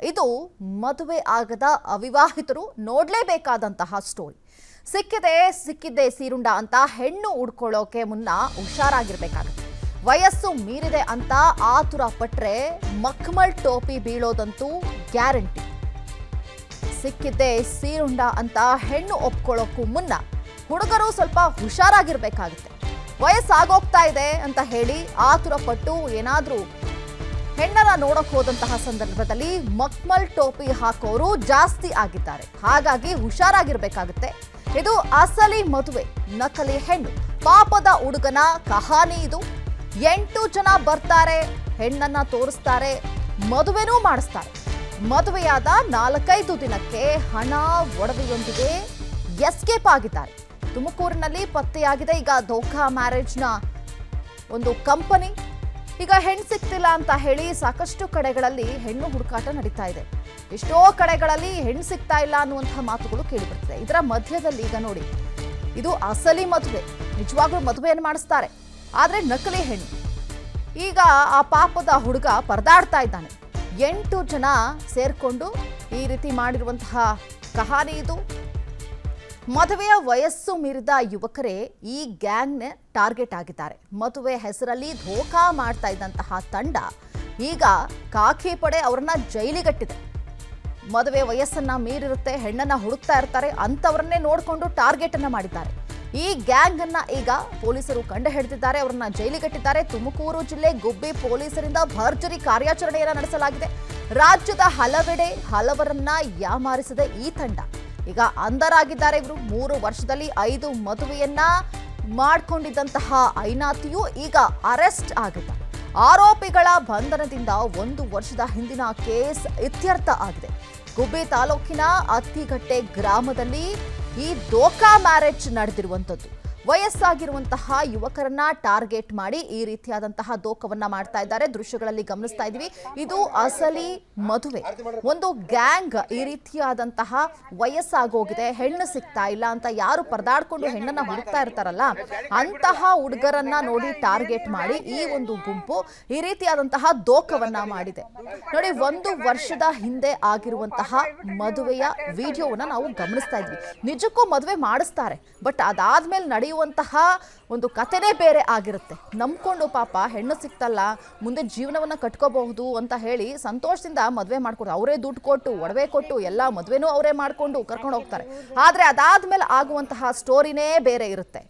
ಇದು ಮದುವೆ ಆಗದ ಅವಿವಾಹಿತರು ನೋಡಲೇಬೇಕಾದಂತಹ ಸ್ಟೋರಿ ಸಿಕ್ಕಿದೆ ಸಿಕ್ಕಿದ್ದೆ ಸೀರುಂಡ ಅಂತ ಹೆಣ್ಣು ಉಡ್ಕೊಳ್ಳೋಕೆ ಮುನ್ನ ಹುಷಾರಾಗಿರ್ಬೇಕಾಗುತ್ತೆ ವಯಸ್ಸು ಮೀರಿದೆ ಅಂತ ಆತುರ ಪಟ್ರೆ ಮಕ್ಮಲ್ ಟೋಪಿ ಬೀಳೋದಂತೂ ಗ್ಯಾರಂಟಿ ಸಿಕ್ಕಿದ್ದೆ ಸೀರುಂಡ ಅಂತ ಹೆಣ್ಣು ಒಪ್ಕೊಳ್ಳೋಕ್ಕೂ ಮುನ್ನ ಹುಡುಗರು ಸ್ವಲ್ಪ ಹುಷಾರಾಗಿರ್ಬೇಕಾಗುತ್ತೆ ವಯಸ್ಸಾಗೋಗ್ತಾ ಇದೆ ಅಂತ ಹೇಳಿ ಆತುರ ಪಟ್ಟು ಏನಾದ್ರೂ ಹೆಣ್ಣನ್ನ ನೋಡಕ್ ಹೋದಂತಹ ಸಂದರ್ಭದಲ್ಲಿ ಮಕ್ಮಲ್ ಟೋಪಿ ಹಾಕೋರು ಜಾಸ್ತಿ ಆಗಿದ್ದಾರೆ ಹಾಗಾಗಿ ಹುಷಾರಾಗಿರ್ಬೇಕಾಗುತ್ತೆ ಇದು ಅಸಲಿ ಮದುವೆ ನಕಲಿ ಹೆಣ್ಣು ಪಾಪದ ಹುಡುಗನ ಕಹಾನಿ ಇದು ಎಂಟು ಜನ ಬರ್ತಾರೆ ಹೆಣ್ಣನ್ನ ತೋರಿಸ್ತಾರೆ ಮದುವೆನೂ ಮಾಡಿಸ್ತಾರೆ ಮದುವೆಯಾದ ನಾಲ್ಕೈದು ದಿನಕ್ಕೆ ಹಣ ಒಡವೆಯೊಂದಿಗೆ ಎಸ್ಕೇಪ್ ಆಗಿದ್ದಾರೆ ತುಮಕೂರಿನಲ್ಲಿ ಪತ್ತೆಯಾಗಿದೆ ಈಗ ಧೋಖಾ ಮ್ಯಾರೇಜ್ನ ಒಂದು ಕಂಪನಿ ಈಗ ಹೆಣ್ಣು ಸಿಗ್ತಿಲ್ಲ ಅಂತ ಹೇಳಿ ಸಾಕಷ್ಟು ಕಡೆಗಳಲ್ಲಿ ಹೆಣ್ಣು ಹುಡುಕಾಟ ನಡೀತಾ ಇದೆ ಎಷ್ಟೋ ಕಡೆಗಳಲ್ಲಿ ಹೆಣ್ಣು ಸಿಗ್ತಾ ಇಲ್ಲ ಅನ್ನುವಂತಹ ಮಾತುಗಳು ಕೇಳಿಬರ್ತಿದೆ ಇದರ ಮಧ್ಯದಲ್ಲಿ ಈಗ ನೋಡಿ ಇದು ಅಸಲಿ ಮದುವೆ ನಿಜವಾಗ್ಲೂ ಮದುವೆಯನ್ನು ಮಾಡಿಸ್ತಾರೆ ಆದ್ರೆ ನಕಲಿ ಹೆಣ್ಣು ಈಗ ಆ ಪಾಪದ ಹುಡುಗ ಪರದಾಡ್ತಾ ಇದ್ದಾನೆ ಎಂಟು ಜನ ಸೇರ್ಕೊಂಡು ಈ ರೀತಿ ಮಾಡಿರುವಂತಹ ಕಹಾನಿ ಇದು ಮದುವೆಯ ವಯಸ್ಸು ಮೀರಿದ ಯುವಕರೇ ಈ ಗ್ಯಾಂಗ್ನ ಟಾರ್ಗೆಟ್ ಆಗಿದ್ದಾರೆ ಮದುವೆ ಹೆಸರಲ್ಲಿ ಧೋಖಾ ಮಾಡ್ತಾ ಇದ್ದಂತಹ ತಂಡ ಈಗ ಕಾಕಿ ಪಡೆ ಅವರನ್ನ ಜೈಲಿಗಟ್ಟಿದೆ ಮದುವೆ ವಯಸ್ಸನ್ನ ಮೀರಿರುತ್ತೆ ಹೆಣ್ಣನ್ನ ಹುಡುಕ್ತಾ ಇರ್ತಾರೆ ಅಂಥವ್ರನ್ನೇ ನೋಡಿಕೊಂಡು ಟಾರ್ಗೆಟ್ ಅನ್ನ ಮಾಡಿದ್ದಾರೆ ಈ ಗ್ಯಾಂಗ್ ಅನ್ನ ಈಗ ಪೊಲೀಸರು ಕಂಡು ಹಿಡಿದಿದ್ದಾರೆ ಅವರನ್ನ ಜೈಲಿಗಟ್ಟಿದ್ದಾರೆ ತುಮಕೂರು ಜಿಲ್ಲೆ ಗುಬ್ಬಿ ಪೊಲೀಸರಿಂದ ಭರ್ಜರಿ ಕಾರ್ಯಾಚರಣೆಯನ್ನ ನಡೆಸಲಾಗಿದೆ ರಾಜ್ಯದ ಹಲವೆಡೆ ಹಲವರನ್ನ ಯಾಮಾರಿಸಿದೆ ಈ ತಂಡ ಈಗ ಅಂಧರಾಗಿದ್ದಾರೆ ಇವರು ಮೂರು ವರ್ಷದಲ್ಲಿ ಐದು ಮದುವೆಯನ್ನ ಮಾಡ್ಕೊಂಡಿದ್ದಂತಹ ಐನಾತಿಯು ಈಗ ಅರೆಸ್ಟ್ ಆಗಿದ್ದಾರೆ ಆರೋಪಿಗಳ ಬಂಧನದಿಂದ ಒಂದು ವರ್ಷದ ಹಿಂದಿನ ಕೇಸ್ ಇತ್ಯರ್ಥ ಆಗಿದೆ ಗುಬ್ಬಿ ತಾಲೂಕಿನ ಅತ್ತಿಗಟ್ಟೆ ಗ್ರಾಮದಲ್ಲಿ ಈ ದೋಖಾ ಮ್ಯಾರೇಜ್ ನಡೆದಿರುವಂಥದ್ದು ವಯಸ್ಸಾಗಿರುವಂತಹ ಯುವಕರನ್ನ ಟಾರ್ಗೆಟ್ ಮಾಡಿ ಈ ರೀತಿಯಾದಂತಹ ದೋಖವನ್ನ ಮಾಡ್ತಾ ಇದ್ದಾರೆ ದೃಶ್ಯಗಳಲ್ಲಿ ಗಮನಿಸ್ತಾ ಇದೀವಿ ಇದು ಅಸಲಿ ಮದುವೆ ಒಂದು ಗ್ಯಾಂಗ್ ಈ ರೀತಿಯಾದಂತಹ ವಯಸ್ಸಾಗೋಗಿದೆ ಹೆಣ್ಣು ಸಿಗ್ತಾ ಇಲ್ಲ ಅಂತ ಯಾರು ಪರದಾಡ್ಕೊಂಡು ಹೆಣ್ಣನ್ನ ಹುಡುಕ್ತಾ ಇರ್ತಾರಲ್ಲ ಅಂತಹ ಹುಡುಗರನ್ನ ನೋಡಿ ಟಾರ್ಗೆಟ್ ಮಾಡಿ ಈ ಒಂದು ಗುಂಪು ಈ ರೀತಿಯಾದಂತಹ ದೋಖವನ್ನ ಮಾಡಿದೆ ನೋಡಿ ಒಂದು ವರ್ಷದ ಹಿಂದೆ ಆಗಿರುವಂತಹ ಮದುವೆಯ ವಿಡಿಯೋವನ್ನ ನಾವು ಗಮನಿಸ್ತಾ ಇದ್ವಿ ನಿಜಕ್ಕೂ ಮದುವೆ ಮಾಡಿಸ್ತಾರೆ ಬಟ್ ಅದಾದ್ಮೇಲೆ ನಡೆಯುವಂತಹ ಒಂದು ಕಥೆನೇ ಬೇರೆ ಆಗಿರುತ್ತೆ ನಂಬ್ಕೊಂಡು ಪಾಪ ಹೆಣ್ಣು ಸಿಕ್ತಲ್ಲ ಮುಂದೆ ಜೀವನವನ್ನ ಕಟ್ಕೋಬಹುದು ಅಂತ ಹೇಳಿ ಸಂತೋಷದಿಂದ ಮದುವೆ ಮಾಡ್ಕೊಡ್ತಾರೆ ಅವರೇ ದುಡ್ಡು ಕೊಟ್ಟು ಒಡವೆ ಕೊಟ್ಟು ಎಲ್ಲ ಮದುವೆನೂ ಅವರೇ ಮಾಡ್ಕೊಂಡು ಕರ್ಕೊಂಡು ಹೋಗ್ತಾರೆ ಆದ್ರೆ ಅದಾದ್ಮೇಲೆ ಆಗುವಂತಹ ಸ್ಟೋರಿನೇ ಬೇರೆ ಇರುತ್ತೆ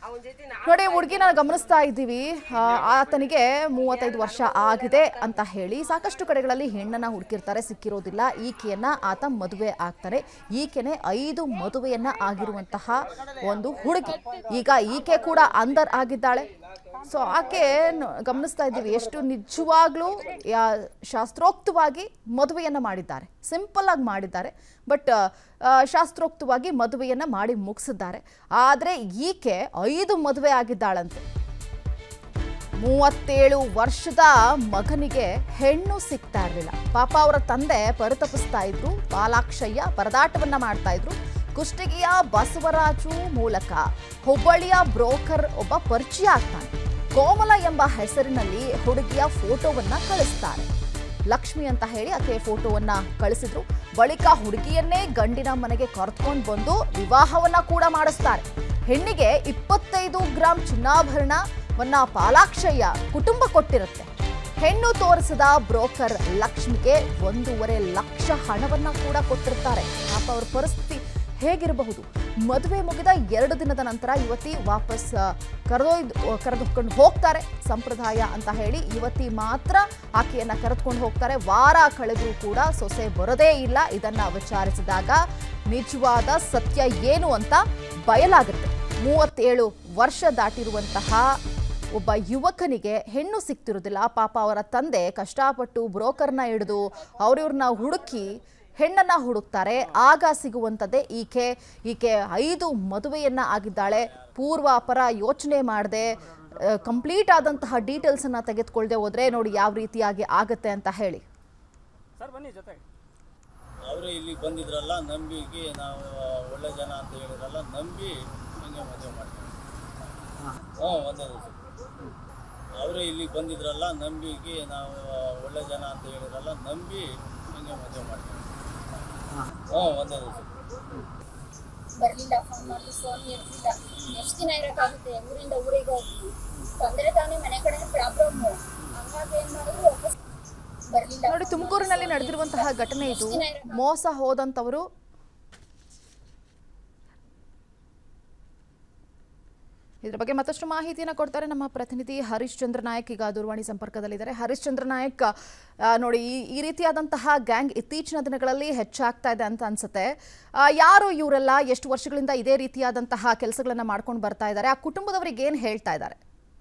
ನೋಡಿ ಹುಡುಗಿನ ಗಮನಿಸ್ತಾ ಇದ್ದೀವಿ ಆ, ಆತನಿಗೆ ಮೂವತ್ತೈದು ವರ್ಷ ಆಗಿದೆ ಅಂತ ಹೇಳಿ ಸಾಕಷ್ಟು ಕಡೆಗಳಲ್ಲಿ ಹೆಣ್ಣನ್ನ ಹುಡುಕಿರ್ತಾರೆ ಸಿಕ್ಕಿರೋದಿಲ್ಲ ಈಕೆಯನ್ನ ಆತ ಮದುವೆ ಆಗ್ತಾರೆ ಈಕೆನೆ ಐದು ಮದುವೆಯನ್ನ ಆಗಿರುವಂತಹ ಒಂದು ಹುಡುಗಿ ಈಗ ಈಕೆ ಕೂಡ ಅಂದರ್ ಆಗಿದ್ದಾಳೆ ಸೊ ಆಕೆ ನ- ಗಮನಿಸ್ತಾ ಇದ್ದೀವಿ ಎಷ್ಟು ನಿಜವಾಗ್ಲೂ ಯಾ- ಶಾಸ್ತ್ರೋಕ್ತವಾಗಿ ಮದುವೆಯನ್ನ ಮಾಡಿದ್ದಾರೆ ಸಿಂಪಲ್ ಆಗಿ ಮಾಡಿದ್ದಾರೆ ಬಟ್ ಶಾಸ್ತ್ರೋಕ್ತವಾಗಿ ಮದುವೆಯನ್ನ ಮಾಡಿ ಮುಗಿಸಿದ್ದಾರೆ ಆದರೆ ಈಕೆ ಐದು ಮದುವೆ ಆಗಿದ್ದಾಳಂತೆ ಮೂವತ್ತೇಳು ವರ್ಷದ ಮಗನಿಗೆ ಹೆಣ್ಣು ಸಿಗ್ತಾ ಇರಲಿಲ್ಲ ಪಾಪ ಅವರ ತಂದೆ ಪರಿತಪಿಸ್ತಾ ಇದ್ರು ಬಾಲಾಕ್ಷಯ್ಯ ಪರದಾಟವನ್ನ ಮಾಡ್ತಾ ಇದ್ರು ಕುಷ್ಟಗಿಯ ಬಸವರಾಜು ಮೂಲಕ ಹುಬ್ಬಳ್ಳಿಯ ಬ್ರೋಕರ್ ಒಬ್ಬ ಪರಿಚಯ ಆಗ್ತಾನೆ ಕೋಮಲ ಎಂಬ ಹೆಸರಿನಲ್ಲಿ ಹುಡುಗಿಯ ಫೋಟೋವನ್ನ ಕಳಿಸ್ತಾರೆ ಲಕ್ಷ್ಮಿ ಅಂತ ಹೇಳಿ ಆಕೆ ಫೋಟೋವನ್ನ ಕಳಿಸಿದ್ರು ಬಳಿಕ ಹುಡುಗಿಯನ್ನೇ ಗಂಡಿನ ಮನೆಗೆ ಕರೆದುಕೊಂಡು ಬಂದು ವಿವಾಹವನ್ನ ಕೂಡ ಮಾಡಿಸ್ತಾರೆ ಹೆಣ್ಣಿಗೆ ಇಪ್ಪತ್ತೈದು ಗ್ರಾಂ ಚಿನ್ನಾಭರಣವನ್ನ ಪಾಲಾಕ್ಷಯ್ಯ ಕುಟುಂಬ ಕೊಟ್ಟಿರುತ್ತೆ ಹೆಣ್ಣು ತೋರಿಸಿದ ಬ್ರೋಕರ್ ಲಕ್ಷ್ಮಿಗೆ ಒಂದೂವರೆ ಲಕ್ಷ ಹಣವನ್ನ ಕೂಡ ಕೊಟ್ಟಿರ್ತಾರೆ ಪಾಪ ಅವ್ರ ಪರಿಸ್ಥಿತಿ ಹೇಗಿರಬಹುದು ಮದುವೆ ಮುಗಿದ ಎರಡು ದಿನದ ನಂತರ ಯುವತಿ ವಾಪಸ್ ಆ, ಕರೆದೊಯ್ದು ಕರೆದುಕೊಂಡು ಹೋಗ್ತಾರೆ ಸಂಪ್ರದಾಯ ಅಂತ ಹೇಳಿ ಯುವತಿ ಮಾತ್ರ ಆಕೆಯನ್ನ ಕರೆದುಕೊಂಡು ಹೋಗ್ತಾರೆ ವಾರ ಕಳೆದರೂ ಕೂಡ ಸೊಸೆ ಬರೋದೇ ಇಲ್ಲ ಇದನ್ನ ವಿಚಾರಿಸಿದಾಗ ನಿಜವಾದ ಸತ್ಯ ಏನು ಅಂತ ಬಯಲಾಗುತ್ತೆ ಮೂವತ್ತೇಳು ವರ್ಷ ದಾಟಿರುವಂತಹ ಒಬ್ಬ ಯುವಕನಿಗೆ ಹೆಣ್ಣು ಸಿಗ್ತಿರೋದಿಲ್ಲ ಪಾಪ ಅವರ ತಂದೆ ಕಷ್ಟಪಟ್ಟು ಬ್ರೋಕರ್ನ ಹಿಡಿದು ಅವ್ರಿವ್ರನ್ನ ಹುಡುಕಿ ಹೆಣ್ಣನ್ನ ಹುಡುಕ್ತಾರೆ ಆಗ ಸಿಗುವಂಥದ್ದೇ ಈಕೆ ಈಕೆ ಐದು ಮದುವೆಯನ್ನ ಆಗಿದ್ದಾಳೆ ಪೂರ್ವ ಅಪರ ಯೋಚನೆ ಮಾಡದೆ ಕಂಪ್ಲೀಟ್ ಆದಂತಹ ಡೀಟೇಲ್ಸನ್ನು ತೆಗೆದುಕೊಳ್ಳದೆ ಹೋದ್ರೆ ನೋಡಿ ಯಾವ ರೀತಿಯಾಗಿ ಆಗತ್ತೆ ಅಂತ ಹೇಳಿ ಸರ್ ಬನ್ನಿ ಜೊತೆಗೆ ಅವರು ಇಲ್ಲಿಗೆ ಬಂದಿದ್ರಲ್ಲ ನಂಬಿಕೆ ನಾವು ಒಳ್ಳೆ ಜನ ಅಂತ ಹೇಳಿದ್ರಲ್ಲ ನಂಬಿ ಹಿಂಗೆ ಮದುವೆ ಮಾಡ್ತೀವಿ ಹ್ಞೂ ಒಂದೇ ದಿವಸ ಅವರು ಇಲ್ಲಿಗೆ ಬಂದಿದ್ರಲ್ಲ ನಂಬಿಕೆ ನಾವು ಒಳ್ಳೆ ಜನ ಅಂತ ಹೇಳಿದ್ರಲ್ಲ ನಂಬಿ ಹಿಂಗೆ ಮದುವೆ ಮಾಡ್ತೀವಿ ಹ್ಞೂ ಒಂದೇ ದಿವಸ ಬರ್ಲಿಲ್ಲ ಫೋನ್ ಮಾಡಿ ಫೋನ್ ಇರ್ಲಿಲ್ಲ ಎಷ್ಟು ದಿನ ಇರಕ್ಕಾಗುತ್ತೆ ಊರಿಂದ ಊರಿಗೆ ಹೋಗಿ ತೊಂದರೆ ತಾನೇ ಮನೆ ಕಡೆ ಪ್ರಾಬ್ಲಮ್ ಹಂಗಾಗಿ ಏನ್ ಮಾಡಿದ್ರು ವಾಪಸ್ ಬರ್ಲಿಲ್ಲ ನೋಡಿ ತುಮಕೂರಿನಲ್ಲಿ ನಡೆದಿರುವಂತಹ ಘಟನೆ ಇದು ಮೋಸ ಹೋದಂಥವರು ಇದ್ರ ಬಗ್ಗೆ ಮತ್ತಷ್ಟು ಮಾಹಿತಿಯನ್ನು ಕೊಡ್ತಾರೆ ನಮ್ಮ ಪ್ರತಿನಿಧಿ ಹರೀಶ್ ಚಂದ್ರ ನಾಯಕ್ ಈಗ ದೂರವಾಣಿ ಸಂಪರ್ಕದಲ್ಲಿದ್ದಾರೆ ಹರೀಶ್ ಚಂದ್ರ ನಾಯಕ್ ಆ, ನೋಡಿ ಈ ಈ ರೀತಿಯಾದಂತಹ ಗ್ಯಾಂಗ್ ಇತ್ತೀಚಿನ ದಿನಗಳಲ್ಲಿ ಹೆಚ್ಚಾಗ್ತಾ ಇದೆ ಅಂತ ಅನ್ಸುತ್ತೆ ಆ, ಯಾರು ಇವರೆಲ್ಲ ಎಷ್ಟು ವರ್ಷಗಳಿಂದ ಇದೇ ರೀತಿಯಾದಂತಹ ಕೆಲಸಗಳನ್ನ ಮಾಡ್ಕೊಂಡು ಬರ್ತಾ ಇದ್ದಾರೆ ಆ ಕುಟುಂಬದವರಿಗೆ ಏನು ಹೇಳ್ತಾ ಇದ್ದಾರೆ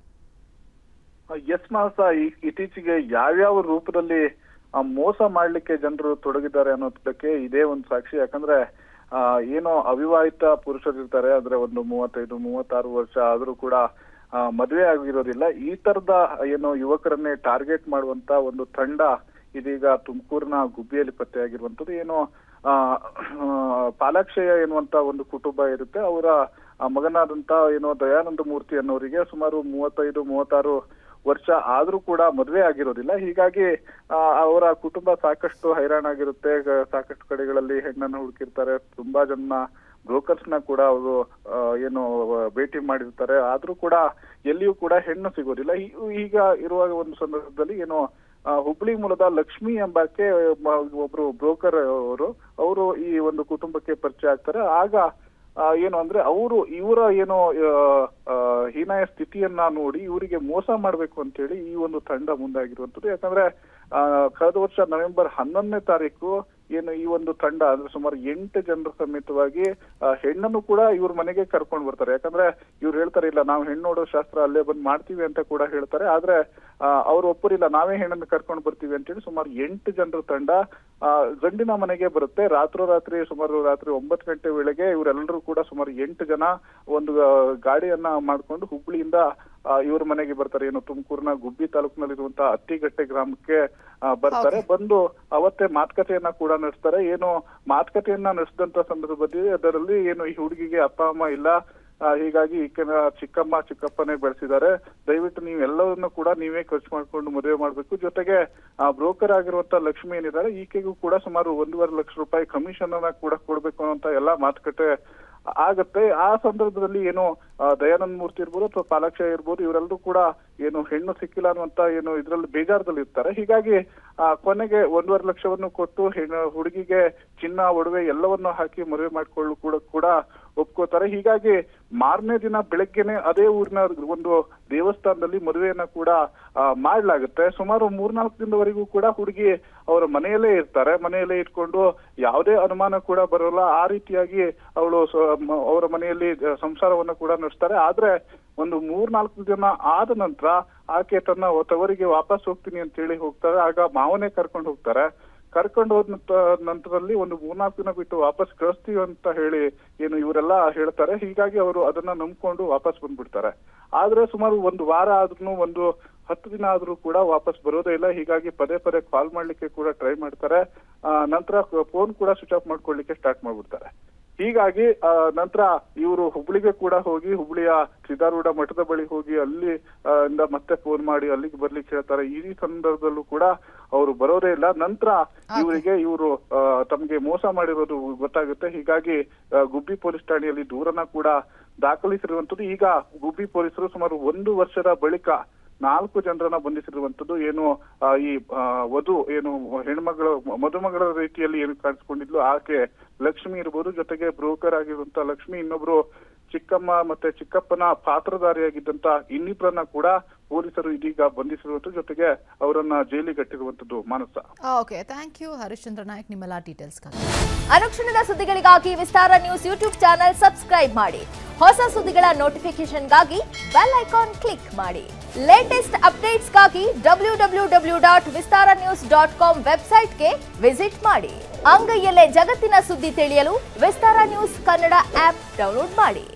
ಎಸ್ ಮಾಸ ಈ- ಇತ್ತೀಚೆಗೆ ಯಾವ್ಯಾವ ರೂಪದಲ್ಲಿ ಆ, ಮೋಸ ಮಾಡ್ಲಿಕ್ಕೆ ಜನರು ತೊಡಗಿದ್ದಾರೆ ಅನ್ನೋದಕ್ಕೆ ಇದೇ ಒಂದು ಸಾಕ್ಷಿ ಯಾಕಂದ್ರೆ ಆ, ಏನೋ ಅವಿವಾಹಿತ ಪುರುಷರಿರ್ತಾರೆ ಅಂದ್ರೆ ಒಂದು ಮೂವತ್ತೈದು ಮೂವತ್ತಾರು ವರ್ಷ ಆದ್ರೂ ಕೂಡ ಆ, ಮದುವೆ ಆಗಿರೋದಿಲ್ಲ ಈ ತರದ ಏನು ಯುವಕರನ್ನೇ ಟಾರ್ಗೆಟ್ ಮಾಡುವಂತ ಒಂದು ತಂಡ ಇದೀಗ ತುಮಕೂರಿನ ಗುಬ್ಬಿಯಲ್ಲಿ ಪತ್ತೆಯಾಗಿರುವಂತದ್ದು ಏನೋ ಆ, ಆ, ಪಾಲಾಕ್ಷಯ ಎನ್ನುವಂತ ಒಂದು ಕುಟುಂಬ ಇರುತ್ತೆ ಅವರ ಆ ಮಗನಾದಂತ ಏನೋ ದಯಾನಂದ ಮೂರ್ತಿ ಅನ್ನೋರಿಗೆ ಸುಮಾರು ಮೂವತ್ತೈದು ಮೂವತ್ತಾರು ವರ್ಷ ಆದ್ರೂ ಕೂಡ ಮದುವೆ ಆಗಿರೋದಿಲ್ಲ ಹೀಗಾಗಿ ಆ, ಅವರ ಕುಟುಂಬ ಸಾಕಷ್ಟು ಹೈರಾಣಾಗಿರುತ್ತೆ ಗ- ಸಾಕಷ್ಟು ಕಡೆಗಳಲ್ಲಿ ಹೆಣ್ಣನ್ನು ಹುಡುಕಿರ್ತಾರೆ ತುಂಬಾ ಜನ ಬ್ರೋಕರ್ಸ್ ನ ಕೂಡ ಅವರು ಆ, ಏನು ಆ, ಭೇಟಿ ಮಾಡಿರ್ತಾರೆ ಆದ್ರೂ ಕೂಡ ಎಲ್ಲಿಯೂ ಕೂಡ ಹೆಣ್ಣು ಸಿಗೋದಿಲ್ಲ ಈ- ಈಗ ಇರುವ ಒಂದು ಸಂದರ್ಭದಲ್ಲಿ ಏನು ಆ, ಹುಬ್ಳಿ ಮೂಲದ ಲಕ್ಷ್ಮಿ ಎಂಬಾಕೆ ಮ- ಒಬ್ರು ಬ್ರೋಕರ್ ಅವರು ಅವರು ಈ ಒಂದು ಕುಟುಂಬಕ್ಕೆ ಪರಿಚಯ ಆಗ್ತಾರೆ ಆಗ ಆ, ಏನು ಅಂದ್ರೆ ಅವರು ಇವರ ಏನೋ ಆ, ಆ, ಹೀನಾಯ ಸ್ಥಿತಿಯನ್ನ ನೋಡಿ ಇವರಿಗೆ ಮೋಸ ಮಾಡ್ಬೇಕು ಅಂತ ಹೇಳಿ ಈ ಒಂದು ತಂಡ ಮುಂದಾಗಿರುವಂತದ್ದು ಯಾಕಂದ್ರೆ ಆ, ಕಳೆದ ವರ್ಷ ನವೆಂಬರ್ ಹನ್ನೊಂದನೇ ತಾರೀಕು ಏನು ಈ ಒಂದು ತಂಡ ಅಂದ್ರೆ ಸುಮಾರು ಎಂಟು ಜನರ ಸಮೇತವಾಗಿ ಆ, ಹೆಣ್ಣನ್ನು ಕೂಡ ಇವ್ರ ಮನೆಗೆ ಕರ್ಕೊಂಡು ಬರ್ತಾರೆ ಯಾಕಂದ್ರೆ ಇವ್ರು ಹೇಳ್ತಾರೆ ಇಲ್ಲ ನಾವು ಹೆಣ್ಣು ನೋಡೋ ಶಾಸ್ತ್ರ ಅಲ್ಲೇ ಬಂದ್ ಮಾಡ್ತೀವಿ ಅಂತ ಕೂಡ ಹೇಳ್ತಾರೆ ಆದ್ರೆ ಆ, ಅವ್ರು ಒಪ್ಪರಿಲ್ಲ ನಾವೇ ಹೆಣ್ಣನ್ನು ಕರ್ಕೊಂಡು ಬರ್ತೀವಿ ಅಂತೇಳಿ ಸುಮಾರು ಎಂಟು ಜನರ ತಂಡ ಆ, ಗಂಡಿನ ಮನೆಗೆ ಬರುತ್ತೆ ರಾತ್ರೋರಾತ್ರಿ ಸುಮಾರು ರಾತ್ರಿ ಒಂಬತ್ತು ಗಂಟೆ ವೇಳೆಗೆ ಇವರೆಲ್ಲರೂ ಕೂಡ ಸುಮಾರು ಎಂಟು ಜನ ಒಂದು ಆ, ಗಾಡಿಯನ್ನ ಮಾಡ್ಕೊಂಡು ಹುಬ್ಳಿಯಿಂದ ಆ, ಇವ್ರ ಮನೆಗೆ ಬರ್ತಾರೆ ಏನು ತುಮಕೂರಿನ ಗುಬ್ಬಿ ತಾಲೂಕಿನಲ್ಲಿರುವಂತಹ ಅತ್ತಿಗಟ್ಟೆ ಗ್ರಾಮಕ್ಕೆ ಆ, ಬರ್ತಾರೆ ಬಂದು ಅವತ್ತೇ ಮಾತುಕತೆಯನ್ನ ಕೂಡ ನಡೆಸ್ತಾರೆ ಏನು ಮಾತುಕತೆಯನ್ನ ನಡೆಸಿದಂತ ಸಂದರ್ಭದಲ್ಲಿ ಅದರಲ್ಲಿ ಏನು ಈ ಹುಡುಗಿಗೆ ಅಪ್ಪ ಅಮ್ಮ ಇಲ್ಲ ಆ, ಹೀಗಾಗಿ ಈಕೆನ ಚಿಕ್ಕಮ್ಮ ಚಿಕ್ಕಪ್ಪನೇ ಬೆಳೆಸಿದ್ದಾರೆ ದಯವಿಟ್ಟು ನೀವು ಎಲ್ಲವನ್ನೂ ಕೂಡ ನೀವೇ ಖರ್ಚು ಮಾಡ್ಕೊಂಡು ಮದುವೆ ಮಾಡ್ಬೇಕು ಜೊತೆಗೆ ಆ ಬ್ರೋಕರ್ ಆಗಿರುವಂತ ಲಕ್ಷ್ಮಿ ಏನಿದ್ದಾರೆ ಈಕೆಗೂ ಕೂಡ ಸುಮಾರು ಒಂದೂವರೆ ಲಕ್ಷ ರೂಪಾಯಿ ಕಮಿಷನ್ ಅನ್ನ ಕೂಡ ಕೊಡ್ಬೇಕು ಅನ್ನೋಂತ ಎಲ್ಲಾ ಮಾತುಕತೆ ಆಗತ್ತೆ ಆ ಸಂದರ್ಭದಲ್ಲಿ ಏನು ಆ, ದಯಾನಂದ ಮೂರ್ತಿ ಇರ್ಬೋದು ಅಥವಾ ಪಾಲಾಕ್ಷ ಇರ್ಬೋದು ಇವರೆಲ್ಲರೂ ಕೂಡ ಏನು ಹೆಣ್ಣು ಸಿಕ್ಕಿಲ್ಲ ಅನ್ನುವಂತ ಏನು ಇದ್ರಲ್ಲಿ ಬೇಜಾರದಲ್ಲಿ ಇರ್ತಾರೆ ಹೀಗಾಗಿ ಆ, ಕೊನೆಗೆ ಒಂದೂವರೆ ಲಕ್ಷವನ್ನು ಕೊಟ್ಟು ಹೆಣ್ಣು ಹುಡುಗಿಗೆ ಚಿನ್ನ ಒಡವೆ ಎಲ್ಲವನ್ನು ಹಾಕಿ ಮದುವೆ ಮಾಡಿಕೊಳ್ಳು ಕೂಡ ಕೂಡ ಒಪ್ಕೋತಾರೆ ಹೀಗಾಗಿ ಮಾರನೇ ದಿನ ಬೆಳಗ್ಗೆನೆ ಅದೇ ಊರಿನ ಒಂದು ದೇವಸ್ಥಾನದಲ್ಲಿ ಮದುವೆಯನ್ನ ಕೂಡ ಆ, ಮಾಡ್ಲಾಗುತ್ತೆ ಸುಮಾರು ಮೂರ್ನಾಲ್ಕು ದಿನದವರೆಗೂ ಕೂಡ ಹುಡುಗಿ ಅವರ ಮನೆಯಲ್ಲೇ ಇರ್ತಾರೆ ಮನೆಯಲ್ಲೇ ಇಟ್ಕೊಂಡು ಯಾವುದೇ ಅನುಮಾನ ಕೂಡ ಬರೋಲ್ಲ ಆ ರೀತಿಯಾಗಿ ಅವಳು ಸ- ಮ- ಅವರ ಮನೆಯಲ್ಲಿ ಆ, ಸಂಸಾರವನ್ನ ಕೂಡ ನಡೆಸ್ತಾರೆ ಆದ್ರೆ ಒಂದು ಮೂರ್ನಾಲ್ಕು ದಿನ ಆದ ನಂತರ ಆಕೆ ತನ್ನ ತವರಿಗೆ ವಾಪಸ್ ಹೋಗ್ತೀನಿ ಅಂತ ಹೇಳಿ ಹೋಗ್ತಾರೆ ಆಗ ಮಾವನೇ ಕರ್ಕೊಂಡು ಹೋಗ್ತಾರೆ ಕರ್ಕೊಂಡು ಹೋದ ನಂತ- ನಂತರದಲ್ಲಿ ಒಂದು ಮೂರ್ನಾಲ್ಕು ದಿನ ಬಿಟ್ಟು ವಾಪಸ್ ಕಳಿಸ್ತೀವಿ ಅಂತ ಹೇಳಿ ಏನು ಇವರೆಲ್ಲ ಹೇಳ್ತಾರೆ ಹೀಗಾಗಿ ಅವರು ಅದನ್ನ ನಂಬ್ಕೊಂಡು ವಾಪಸ್ ಬಂದ್ಬಿಡ್ತಾರೆ ಆದ್ರೆ ಸುಮಾರು ಒಂದು ವಾರ ಆದ್ರೂ ಒಂದು ಹತ್ತು ದಿನ ಆದ್ರೂ ಕೂಡ ವಾಪಸ್ ಬರೋದೇ ಇಲ್ಲ ಹೀಗಾಗಿ ಪದೇ ಪದೇ ಕಾಲ್ ಮಾಡ್ಲಿಕ್ಕೆ ಕೂಡ ಟ್ರೈ ಮಾಡ್ತಾರೆ ಆ, ನಂತರ ಫೋನ್ ಕೂಡ ಸ್ವಿಚ್ ಆಫ್ ಮಾಡ್ಕೊಳ್ಳಿಕ್ಕೆ ಸ್ಟಾರ್ಟ್ ಮಾಡ್ಬಿಡ್ತಾರೆ ಹೀಗಾಗಿ ಆ, ನಂತರ ಇವರು ಹುಬ್ಳಿಗೆ ಕೂಡ ಹೋಗಿ ಹುಬ್ಳಿಯ ಸಿದ್ದಾರೂಢ ಮಠದ ಬಳಿ ಹೋಗಿ ಅಲ್ಲಿ ಆ, ಇಂದ ಮತ್ತೆ ಫೋನ್ ಮಾಡಿ ಅಲ್ಲಿಗೆ ಬರ್ಲಿಕ್ಕೆ ಹೇಳ್ತಾರೆ ಈ ಸಂದರ್ಭದಲ್ಲೂ ಕೂಡ ಅವರು ಬರೋದೇ ಇಲ್ಲ ನಂತರ ಇವರಿಗೆ ಇವರು ತಮಗೆ ಮೋಸ ಮಾಡಿರೋದು ಗೊತ್ತಾಗುತ್ತೆ ಹೀಗಾಗಿ ಆ, ಗುಬ್ಬಿ ಪೊಲೀಸ್ ಠಾಣೆಯಲ್ಲಿ ದೂರನ್ನ ಕೂಡ ದಾಖಲಿಸಿರುವಂತದ್ದು ಈಗ ಗುಬ್ಬಿ ಪೊಲೀಸರು ಸುಮಾರು ಒಂದು ವರ್ಷದ ಬಳಿಕ ನಾಲ್ಕು ಜನರನ್ನ ಬಂಧಿಸಿರುವಂತದ್ದು ಏನು ಆ, ಈ ಆ, ವಧು ಏನು ಹೆಣ್ಮಗಳ ಮದುಮಗಳ ರೀತಿಯಲ್ಲಿ ಏನು ಕಾಣಿಸ್ಕೊಂಡಿದ್ಲು ಆಕೆ ಲಕ್ಷ್ಮಿ ಇರ್ಬೋದು ಜೊತೆಗೆ ಬ್ರೋಕರ್ ಆಗಿರುವಂತ ಲಕ್ಷ್ಮಿ ಇನ್ನೊಬ್ರು ಚಿಕ್ಕಮ್ಮ ಮತ್ತೆ ಚಿಕ್ಕಪ್ಪನ ಪಾತ್ರಧಾರಿಯಾಗಿದ್ದಂತ ಇನ್ನಿಬ್ಬರನ್ನ ಕೂಡ ಪೊಲೀಸರು ಇದೀಗ ಬಂಧಿಸಿರುವಂತ ಜೊತೆಗೆ ಅವರನ್ನ ಜೈಲಿಗಟ್ಟಿರುವಂತದ್ದು ಮಾನಸ okay thank you Harishchandra Nayak ನಿಮ್ಮೆಲ್ಲ ಡೀಟೇಲ್ಸ್ಗಾಗಿ ಅನುಕ್ಷಣದ ಸುದ್ದಿಗಳಿಗಾಗಿ Vistara news YouTube channel subscribe ಮಾಡಿ ಹೊಸ ಸುದ್ದಿಗಳ ನೋಟಿಫಿಕೇಶನ್ಗಾಗಿ ಬೆಲ್ ಐಕಾನ್ ಕ್ಲಿಕ್ ಮಾಡಿ ಲೇಟೆಸ್ಟ್ ಅಪ್ಡೇಟ್ಸ್ಗಾಗಿ W W W dot Vistara news dot com ವೆಬ್ಸೈಟ್ಗೆ ವಿಸಿಟ್ ಮಾಡಿ ಅಂಗೈಯಲ್ಲೇ ಜಗತ್ತಿನ ಸುದ್ದಿ ತಿಳಿಯಲು Vistara news Kannada app download ಮಾಡಿ